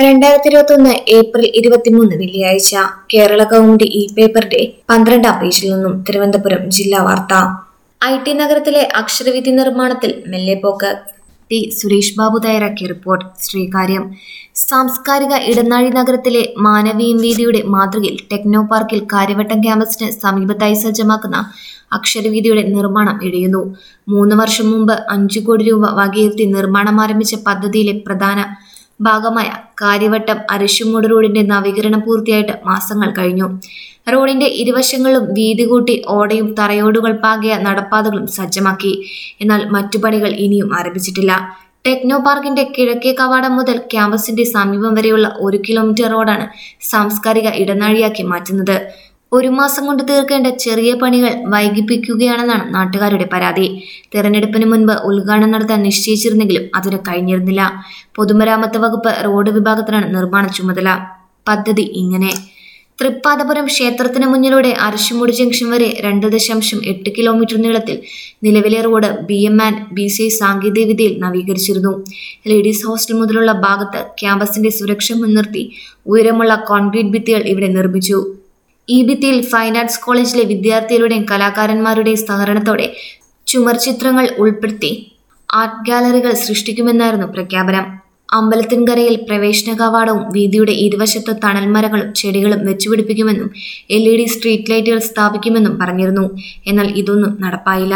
രണ്ടായിരത്തി ഇരുപത്തി ഒന്ന് ഏപ്രിൽ ഇരുപത്തിമൂന്ന് വെള്ളിയാഴ്ച കേരള കൗമുദി ഇ പേപ്പറിന്റെ പന്ത്രണ്ടാം പേജിൽ നിന്നും തിരുവനന്തപുരം ജില്ലാ വാർത്ത ഐ ടി നഗരത്തിലെ അക്ഷരവിധി നിർമ്മാണത്തിൽ മെല്ലെപ്പോക്ക് ടി സുരേഷ് ബാബു തയ്യാറാക്കിയ റിപ്പോർട്ട് ശ്രീകാര്യം സാംസ്കാരിക ഇടനാഴി നഗരത്തിലെ മാനവീയം വീതിയുടെ മാതൃകയിൽ ടെക്നോ പാർക്കിൽ കാര്യവട്ടം ക്യാമ്പസിന് സമീപത്തായി സജ്ജമാക്കുന്ന അക്ഷരവീതിയുടെ നിർമ്മാണം ഇഴയുന്നു മൂന്ന് വർഷം മുമ്പ് അഞ്ചു കോടി രൂപ വകയിരുത്തി നിർമ്മാണം ആരംഭിച്ച പദ്ധതിയിലെ പ്രധാന ഭാഗമായ കാര്യവട്ടം അരിശുമൂട് റോഡിന്റെ നവീകരണം പൂർത്തിയായിട്ട് മാസങ്ങൾ കഴിഞ്ഞു റോഡിന്റെ ഇരുവശങ്ങളിലും വീതി കൂട്ടി ഓടയും തറയോടുകൾ പാകിയ നടപ്പാതകളും സജ്ജമാക്കി എന്നാൽ മറ്റു പണികൾ ഇനിയും ആരംഭിച്ചിട്ടില്ല ടെക്നോ പാർക്കിന്റെ കിഴക്കേ കവാടം മുതൽ ക്യാമ്പസിന്റെ സമീപം വരെയുള്ള ഒരു കിലോമീറ്റർ റോഡാണ് സാംസ്കാരിക ഇടനാഴിയാക്കി മാറ്റുന്നത് ഒരു മാസം കൊണ്ട് തീർക്കേണ്ട ചെറിയ പണികൾ വൈകിപ്പിക്കുകയാണെന്നാണ് നാട്ടുകാരുടെ പരാതി തെരഞ്ഞെടുപ്പിന് മുൻപ് ഉദ്ഘാടനം നടത്താൻ നിശ്ചയിച്ചിരുന്നെങ്കിലും അതിന് കഴിഞ്ഞിരുന്നില്ല പൊതുമരാമത്ത് വകുപ്പ് റോഡ് വിഭാഗത്തിനാണ് നിർമ്മാണ ചുമതല പദ്ധതി ഇങ്ങനെ തൃപ്പാദപുരം ക്ഷേത്രത്തിന് മുന്നിലൂടെ അരശുമുടി ജംഗ്ഷൻ വരെ രണ്ട് ദശാംശം എട്ട് കിലോമീറ്റർ നീളത്തിൽ നിലവിലെ road B M and B C സാങ്കേതികവിദ്യയിൽ നവീകരിച്ചിരുന്നു ലേഡീസ് ഹോസ്റ്റൽ മുതലുള്ള ഭാഗത്ത് ക്യാമ്പസിന്റെ സുരക്ഷ മുൻനിർത്തി ഉയരമുള്ള കോൺക്രീറ്റ് ഭിത്തികൾ ഇവിടെ നിർമ്മിച്ചു ഈ ഭിത്തിയിൽ ഫൈൻ ആർട്സ് കോളേജിലെ വിദ്യാർത്ഥികളുടെയും കലാകാരന്മാരുടെയും സഹകരണത്തോടെ ചുമർ ചിത്രങ്ങൾ ഉൾപ്പെടുത്തി ആർട്ട് ഗാലറികൾ സൃഷ്ടിക്കുമെന്നായിരുന്നു പ്രഖ്യാപനം അമ്പലത്തിൻകരയിൽ പ്രവേശന കവാടവും വീതിയുടെ ഇരുവശത്ത് തണൽമരങ്ങളും ചെടികളും വെച്ചുപിടിപ്പിക്കുമെന്നും എൽ ഇ ഡി സ്ട്രീറ്റ് ലൈറ്റുകൾ സ്ഥാപിക്കുമെന്നും പറഞ്ഞിരുന്നു എന്നാൽ ഇതൊന്നും നടപ്പായില്ല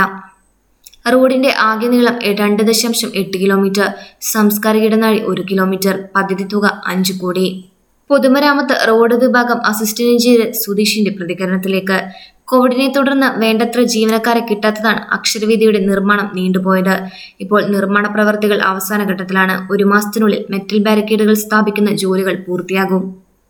റോഡിന്റെ ആകെ നീളം രണ്ട് ദശാംശം എട്ട് കിലോമീറ്റർ സാംസ്കാരിക ഇടനാഴി ഒരു കിലോമീറ്റർ പദ്ധതി തുക അഞ്ചു കോടി പൊതുമരാമത്ത് റോഡ് വിഭാഗം അസിസ്റ്റന്റ് എഞ്ചിനീയർ സുധീഷിന്റെ പ്രതികരണത്തിലേക്ക് കോവിഡിനെ തുടർന്ന് വേണ്ടത്ര ജീവനക്കാരെ കിട്ടാത്തതാണ് അക്ഷരവീതിയുടെ നിർമ്മാണം നീണ്ടുപോയത് ഇപ്പോൾ നിർമ്മാണ പ്രവർത്തികൾ അവസാന ഘട്ടത്തിലാണ് ഒരു മാസത്തിനുള്ളിൽ മെറ്റൽ ബാരിക്കേഡുകൾ സ്ഥാപിക്കുന്ന ജോലികൾ പൂർത്തിയാകും